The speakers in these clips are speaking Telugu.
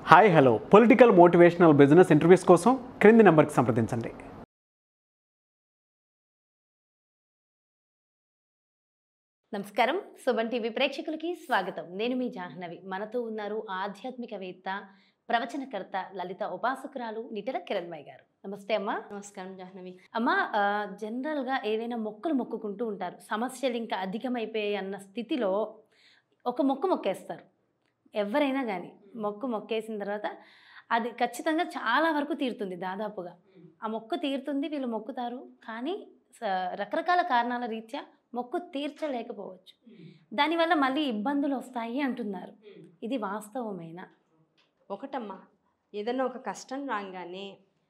Hi hello political motivational business interviews కోసం క్రింది నెంబర్కి సంప్రదించండి నమస్కారం సుమన్ టీవీ ప్రేక్షకులకి స్వాగతం నేను మీ జాహ్నవి మనతో ఉన్నారు ఆధ్యాత్మికవేత్త ప్రవచనకర్త లలిత ఉపాసకురాలు నిటల కిరణ్మయ్య గారు నమస్తే అమ్మా నమస్కారం జాహ్నవి అమ్మ ఆ, జనరల్గా ఏవైనా మొక్కలు మొక్కుకుంటూ ఉంటారు సమస్యలు ఇంకా అధికమైపోయాయి అన్న స్థితిలో ఒక మొక్క మొక్కేస్తారు ఎవరైనా కానీ మొక్కు మొక్కేసిన తర్వాత అది ఖచ్చితంగా చాలా వరకు తీరుతుంది దాదాపుగా ఆ మొక్కు తీరుతుంది వీళ్ళు మొక్కుతారు కానీ స- రకరకాల కారణాల రీత్యా మొక్కు తీర్చలేకపోవచ్చు దానివల్ల మళ్ళీ ఇబ్బందులు వస్తాయి అంటున్నారు ఇది వాస్తవమేనా ఒకటమ్మా ఏదైనా ఒక కష్టం రాగానే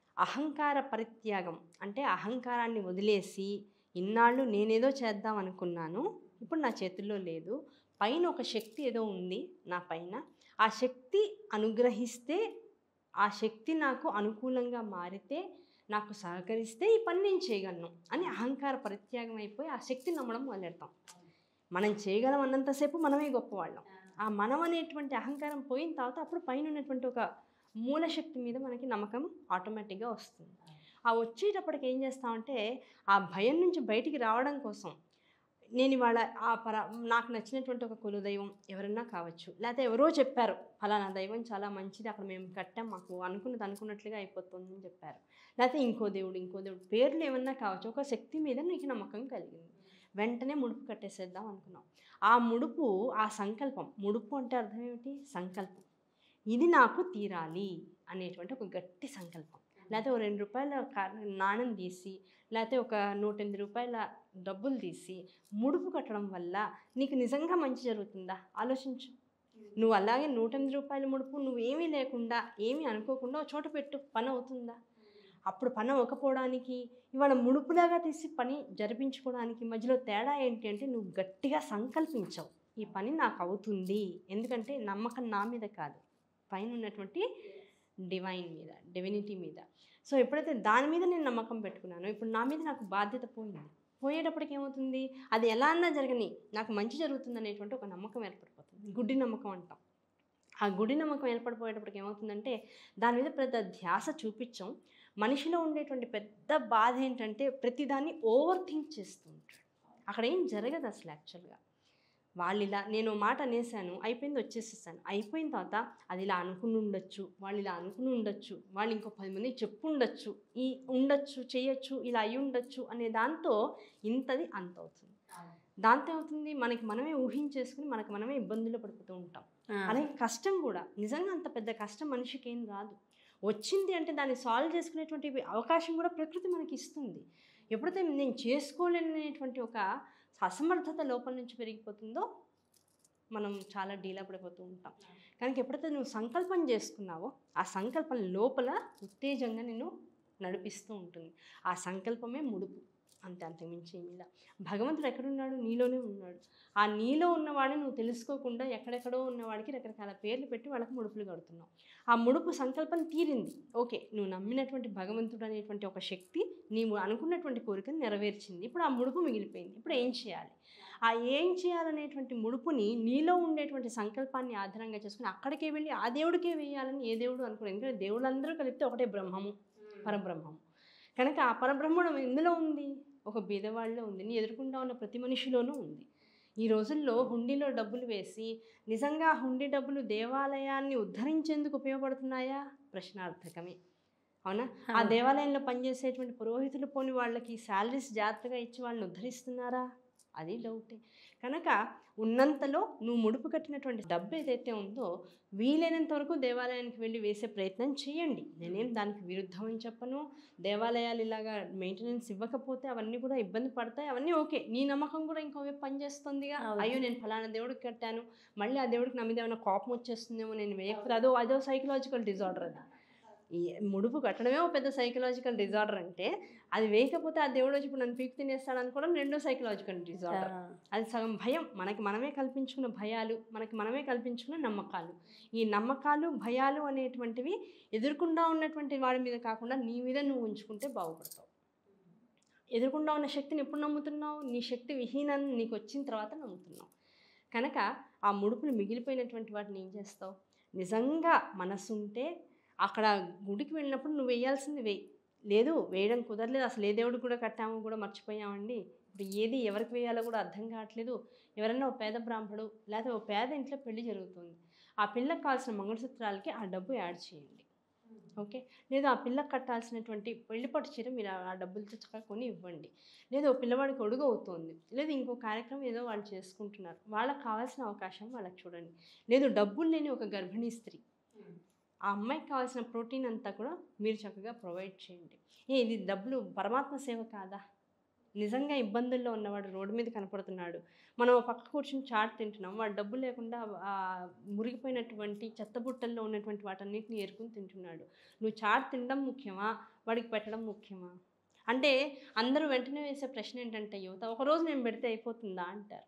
అహంకార పరిత్యాగం అంటే అహంకారాన్ని వదిలేసి ఇన్నాళ్ళు నేనేదో చేద్దాం అనుకున్నాను ఇప్పుడు నా చేతుల్లో లేదు పైన ఒక శక్తి ఏదో ఉంది నా పైన ఆ శక్తి అనుగ్రహిస్తే ఆ శక్తి నాకు అనుకూలంగా మారితే నాకు సహకరిస్తే ఈ పని నేను చేయగలను అని అహంకార పరిత్యాగం అయిపోయి ఆ శక్తిని నమ్మడం మొదలెడతాం మనం చేయగలం అన్నంతసేపు మనమే గొప్పవాళ్ళం ఆ మనం అనేటువంటి అహంకారం పోయిన తర్వాత అప్పుడు పైన ఉన్నటువంటి ఒక మూలశక్తి మీద మనకి నమ్మకం ఆటోమేటిక్గా వస్తుంది ఆ వచ్చేటప్పటికి ఏం చేస్తామంటే ఆ భయం నుంచి బయటికి రావడం కోసం నేను ఇవాళ ఆ పర నాకు నచ్చినటువంటి ఒక కుల దైవం ఎవరన్నా కావచ్చు లేకపోతే ఎవరో చెప్పారు ఫలానా దైవం చాలా మంచిది అక్కడ మేము కట్టాం మాకు అనుకున్నది అనుకున్నట్లుగా అయిపోతుంది అని చెప్పారు లేకపోతే ఇంకో దేవుడు ఇంకో దేవుడు పేర్లు ఏమన్నా కావచ్చు ఒక శక్తి మీద నీకు నమ్మకం కలిగింది వెంటనే ముడుపు కట్టేసేద్దాం అనుకున్నాం ఆ ముడుపు ఆ సంకల్పం ముడుపు అంటే అర్థం ఏమిటి సంకల్పం ఇది నాకు తీరాలి అనేటువంటి ఒక గట్టి సంకల్పం లేకపోతే ఒక రెండు రూపాయల కా- నాణం తీసి లేకపోతే ఒక నూట ఎనిమిది రూపాయల డబ్బులు తీసి ముడుపు కట్టడం వల్ల నీకు నిజంగా మంచి జరుగుతుందా ఆలోచించు నువ్వు అలాగే నూట ఎనిమిది రూపాయల ముడుపు నువ్వేమీ లేకుండా ఏమీ అనుకోకుండా ఒక చోట పెట్టు పని అవుతుందా అప్పుడు పని అవ్వకపోవడానికి ఇవాళ ముడుపులాగా తీసి పని జరిపించుకోవడానికి మధ్యలో తేడా ఏంటి అంటే నువ్వు గట్టిగా సంకల్పించావు ఈ పని నాకు అవుతుంది ఎందుకంటే నమ్మకం నా మీద కాదు పైన ఉన్నటువంటి డివైన్ మీద డివినిటీ మీద సో ఎప్పుడైతే దాని మీద నేను నమ్మకం పెట్టుకున్నానో ఇప్పుడు నా మీద నాకు బాధ్యత పోయింది పోయేటప్పటికి ఏమవుతుంది అది ఎలా అన్నా జరగని నాకు మంచి జరుగుతుంది అనేటువంటి ఒక నమ్మకం ఏర్పడిపోతుంది గుడ్డి నమ్మకం అంటాం ఆ గుడి నమ్మకం ఏర్పడిపోయేటప్పటికి ఏమవుతుందంటే దాని మీద పెద్ద ధ్యాస చూపించాం మనిషిలో ఉండేటువంటి పెద్ద బాధ ఏంటంటే ప్రతిదాన్ని ఓవర్ థింక్ చేస్తూ ఉంటాడు అక్కడ ఏం జరగదు అసలు యాక్చువల్గా వాళ్ళు ఇలా నేను ఓ మాట అనేసాను అయిపోయింది వచ్చేసేసాను అయిపోయిన తర్వాత అది ఇలా అనుకుని ఉండొచ్చు వాళ్ళు ఇలా అనుకుని ఉండొచ్చు వాళ్ళు ఇంకో పది మంది చెప్పు ఉండొచ్చు ఈ ఉండొచ్చు చేయొచ్చు ఇలా అయి ఉండొచ్చు అనే దాంతో ఇంతది అంత అవుతుంది దాంతో ఏమవుతుంది మనకి మనమే ఊహించేసుకుని మనకి మనమే ఇబ్బందులు పడిపోతూ ఉంటాం అలాగే కష్టం కూడా నిజంగా అంత పెద్ద కష్టం మనిషికి ఏం రాదు వచ్చింది అంటే దాన్ని సాల్వ్ చేసుకునేటువంటి అవకాశం కూడా ప్రకృతి మనకి ఇస్తుంది ఎప్పుడైతే నేను చేసుకోలేనటువంటి ఒక అసమర్థత లోపల నుంచి పెరిగిపోతుందో మనం చాలా డీలా పడిపోతూ ఉంటాం కనుక ఎప్పుడైతే నువ్వు సంకల్పం చేసుకున్నావో ఆ సంకల్పం లోపల ఉత్తేజంగా నిన్ను నడిపిస్తూ ఉంటుంది ఆ సంకల్పమే ముడుపు అంతే అంతకుమించి ఏమీ ఇలా భగవంతుడు ఎక్కడున్నాడు నీలోనే ఉన్నాడు ఆ నీలో ఉన్నవాడిని నువ్వు తెలుసుకోకుండా ఎక్కడెక్కడో ఉన్నవాడికి రకరకాల పేర్లు పెట్టి వాళ్ళకి ముడుపులు కడుతున్నావు ఆ ముడుపు సంకల్పం తీరింది ఓకే నువ్వు నమ్మినటువంటి భగవంతుడు అనేటువంటి ఒక శక్తి నీవు అనుకున్నటువంటి కోరికను నెరవేర్చింది ఇప్పుడు ఆ ముడుపు మిగిలిపోయింది ఇప్పుడు ఏం చేయాలి ఆ ఏం చేయాలనేటువంటి ముడుపుని నీలో ఉండేటువంటి సంకల్పాన్ని ఆధారంగా చేసుకుని అక్కడికే వెళ్ళి ఆ దేవుడికే వేయాలని ఏ దేవుడు అనుకున్నాను ఎందుకంటే దేవుళ్ళందరూ కలిపితే ఒకటే బ్రహ్మము పరబ్రహ్మము కనుక ఆ పరబ్రహ్మణం ఎందులో ఉంది ఒక బీదవాళ్ళలో ఉంది నీ ఎదుర్కొంటా ఉన్న ప్రతి మనిషిలోనూ ఉంది ఈ రోజుల్లో హుండీలో డబ్బులు వేసి నిజంగా ఆ హుండీ డబ్బులు దేవాలయాన్ని ఉద్ధరించేందుకు ఉపయోగపడుతున్నాయా ప్రశ్నార్థకమే అవునా ఆ దేవాలయంలో పనిచేసేటువంటి పురోహితులు పోని వాళ్ళకి శాలరీస్ జాగ్రత్తగా ఇచ్చి వాళ్ళని ఉద్ధరిస్తున్నారా అది డౌటే కనుక ఉన్నంతలో నువ్వు ముడుపు కట్టినటువంటి డబ్బు ఏదైతే ఉందో వీలైనంత వరకు దేవాలయానికి వెళ్ళి వేసే ప్రయత్నం చేయండి నేనేం దానికి విరుద్ధం అని చెప్పను దేవాలయాలు ఇలాగా మెయింటెనెన్స్ ఇవ్వకపోతే అవన్నీ కూడా ఇబ్బంది పడతాయి అవన్నీ ఓకే నీ నమ్మకం కూడా ఇంకో వైపు పనిచేస్తుందిగా అవును. అయ్యో నేను ఫలానా దేవుడికి కట్టాను మళ్ళీ ఆ దేవుడికి నా మీద ఏమైనా కోపం వచ్చేస్తుందేమో నేను వేయకపోతే అదో అదో సైకలాజికల్ డిజార్డర్ అది ఈ ముడుపు కట్టడమే ఒక పెద్ద సైకలాజికల్ డిజార్డర్ అంటే అది వేయకపోతే ఆ దేవుడు వచ్చి ఇప్పుడు నన్ను పీకు తినేస్తాడు అనుకోవడం రెండో సైకలాజికల్ డిజార్డర్ అది సగం భయం మనకి మనమే కల్పించుకున్న భయాలు మనకి మనమే కల్పించుకున్న నమ్మకాలు ఈ నమ్మకాలు భయాలు అనేటువంటివి ఎదుర్కొండా ఉన్నటువంటి వాడి మీద కాకుండా నీ మీద నువ్వు ఉంచుకుంటే బాగుపడతావు ఎదుర్కొండా ఉన్న శక్తిని ఎప్పుడు నమ్ముతున్నావు నీ శక్తి విహీనాన్ని నీకు వచ్చిన తర్వాత నమ్ముతున్నావు కనుక ఆ ముడుపులు మిగిలిపోయినటువంటి వాటిని ఏం చేస్తావు నిజంగా మనసు ఉంటే అక్కడ గుడికి వెళ్ళినప్పుడు నువ్వు వేయాల్సింది వేయి లేదు వేయడం కుదరలేదు అసలు ఏ దేవుడికి కూడా కట్టామో కూడా మర్చిపోయామండి ఇప్పుడు ఏది ఎవరికి వేయాలో కూడా అర్థం కావట్లేదు ఎవరైనా ఒక పేద బ్రాహ్మడు లేకపోతే ఒక పేద ఇంట్లో పెళ్లి జరుగుతుంది ఆ పిల్లకి కావాల్సిన మంగళసూత్రాలకి ఆ డబ్బు యాడ్ చేయండి ఓకే లేదా ఆ పిల్లకి కట్టాల్సినటువంటి పెళ్లిపట్టు చీర మీరు ఆ డబ్బులతో చక్కగా కొని ఇవ్వండి లేదా ఓ పిల్లవాడికి ఒడుగు అవుతుంది లేదా ఇంకో కార్యక్రమం ఏదో వాళ్ళు చేసుకుంటున్నారు వాళ్ళకి కావాల్సిన అవకాశం వాళ్ళకి చూడండి లేదు డబ్బులు లేని ఒక గర్భిణీ స్త్రీ ఆ అమ్మాయికి కావాల్సిన ప్రోటీన్ అంతా కూడా మీరు చక్కగా ప్రొవైడ్ చేయండి ఏ ఇది డబ్బులు పరమాత్మ సేవ కాదా నిజంగా ఇబ్బందుల్లో ఉన్నవాడు రోడ్డు మీద కనపడుతున్నాడు మనం ఓ పక్క కూర్చొని చాట్ తింటున్నాం వాడు డబ్బు లేకుండా ఆ మురిగిపోయినటువంటి చెత్తబుట్టల్లో ఉన్నటువంటి వాటన్నిటిని ఏరుకుని తింటున్నాడు నువ్వు చాట్ తినడం ముఖ్యమా వాడికి పెట్టడం ముఖ్యమా అంటే అందరూ వెంటనే వేసే ప్రశ్న ఏంటంటే యువత ఒకరోజు నేను పెడితే అయిపోతుందా అంటారు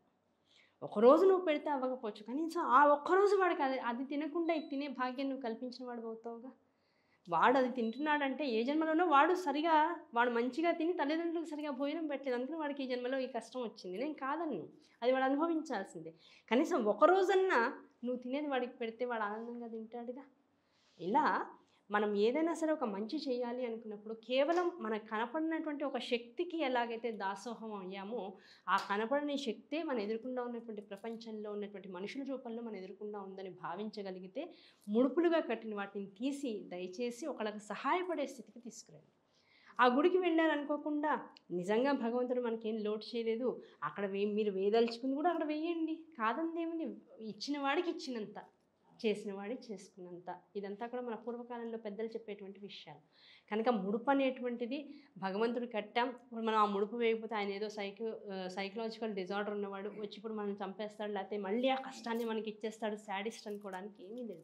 ఒకరోజు నువ్వు పెడితే అవ్వకపోవచ్చు కనీసం ఆ ఒక్కరోజు వాడికి అది అది తినకుండా ఇది తినే భాగ్యం నువ్వు కల్పించిన వాడు అవుతావుగా వాడు అది తింటున్నాడంటే ఏ జన్మలోనో వాడు సరిగా వాడు మంచిగా తిని తల్లిదండ్రులకు సరిగా భోజనం పెట్టలేదు అందుకని వాడికి ఈ జన్మలో ఈ కష్టం వచ్చింది నేను కాదన్ను అది వాడు అనుభవించాల్సిందే కనీసం ఒక రోజన్నా నువ్వు తినేది వాడికి పెడితే వాడు ఆనందంగా తింటాడుగా ఇలా మనం ఏదైనా సరే ఒక మంచి చేయాలి అనుకున్నప్పుడు కేవలం మనకు కనపడినటువంటి ఒక శక్తికి ఎలాగైతే దాసోహం అయ్యామో ఆ కనపడని శక్తే మన ఎదురుకుండా ఉన్నటువంటి ప్రపంచంలో ఉన్నటువంటి మనుషుల రూపంలో మన ఎదురుకుండా ఉందని భావించగలిగితే ముడుపులుగా కట్టిన వాటిని తీసి దయచేసి ఒకళ్ళకి సహాయపడే స్థితికి తీసుకురండి ఆ గుడికి వెళ్ళారనుకోకుండా నిజంగా భగవంతుడు మనకేం లోటు చేయలేదు అక్కడ వే మీరు వేదలుచుకుంది కూడా అక్కడ వేయండి కాదందేముంది ఇచ్చిన వాడికి ఇచ్చినంత చేసిన వాడి చేసుకున్నంత ఇదంతా కూడా మన పూర్వకాలంలో పెద్దలు చెప్పేటువంటి విషయాలు కనుక ముడుపు అనేటువంటిది భగవంతుడు కట్టాం ఇప్పుడు మనం ఆ ముడుపు వేయకపోతే ఆయన ఏదో సైకో సైకలాజికల్ డిజార్డర్ ఉన్నవాడు వచ్చి ఇప్పుడు మనం చంపేస్తాడు లేకపోతే మళ్ళీ ఆ కష్టాన్ని మనకి ఇచ్చేస్తాడు శాడిస్ట్ అనుకోవడానికి ఏమీ లేదు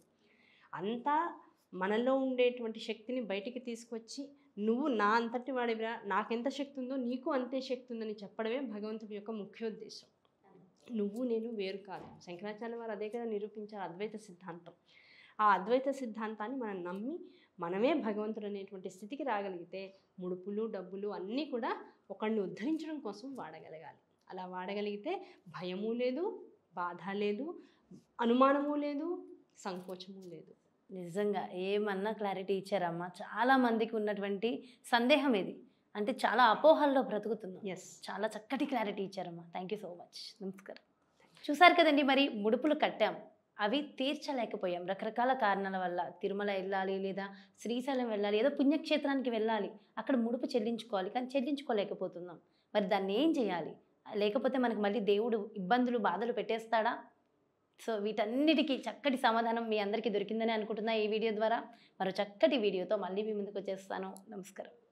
అంతా మనలో ఉండేటువంటి శక్తిని బయటికి తీసుకొచ్చి నువ్వు నా అంతటి వాడివిరా నాకెంత శక్తి ఉందో నీకు అంతే శక్తి ఉందని చెప్పడమే భగవంతుడి యొక్క ముఖ్య ఉద్దేశం నువ్వు నేను వేరు కాదు శంకరాచార్య వారు అదే కదా నిరూపించారు అద్వైత సిద్ధాంతం ఆ అద్వైత సిద్ధాంతాన్ని మనం నమ్మి మనమే భగవంతుడు అనేటువంటి స్థితికి రాగలిగితే ముడుపులు డబ్బులు అన్నీ కూడా ఒకడిని ఉద్ధరించడం కోసం వాడగలగాలి అలా వాడగలిగితే భయము లేదు బాధ లేదు అనుమానము లేదు సంకోచము లేదు నిజంగా ఏమన్నా క్లారిటీ ఇచ్చారమ్మా చాలా మందికి ఉన్నటువంటి సందేహం ఇది అంటే చాలా అపోహల్లో బ్రతుకుతున్నాం ఎస్ చాలా చక్కటి క్లారిటీ ఇచ్చారమ్మా థ్యాంక్ యూ సో మచ్ నమస్కారం చూసారు కదండి మరి ముడుపులు కట్టాం అవి తీర్చలేకపోయాం రకరకాల కారణాల వల్ల తిరుమల వెళ్ళాలి లేదా శ్రీశైలం వెళ్ళాలి ఏదో పుణ్యక్షేత్రానికి వెళ్ళాలి అక్కడ ముడుపు చెల్లించుకోవాలి కానీ చెల్లించుకోలేకపోతున్నాం మరి దాన్ని ఏం చేయాలి లేకపోతే మనకి మళ్ళీ దేవుడు ఇబ్బందులు బాధలు పెట్టేస్తాడా సో వీటన్నిటికీ చక్కటి సమాధానం మీ అందరికీ దొరికిందని అనుకుంటున్నా ఈ వీడియో ద్వారా మరో చక్కటి వీడియోతో మళ్ళీ మీ ముందుకు వచ్చేస్తాను నమస్కారం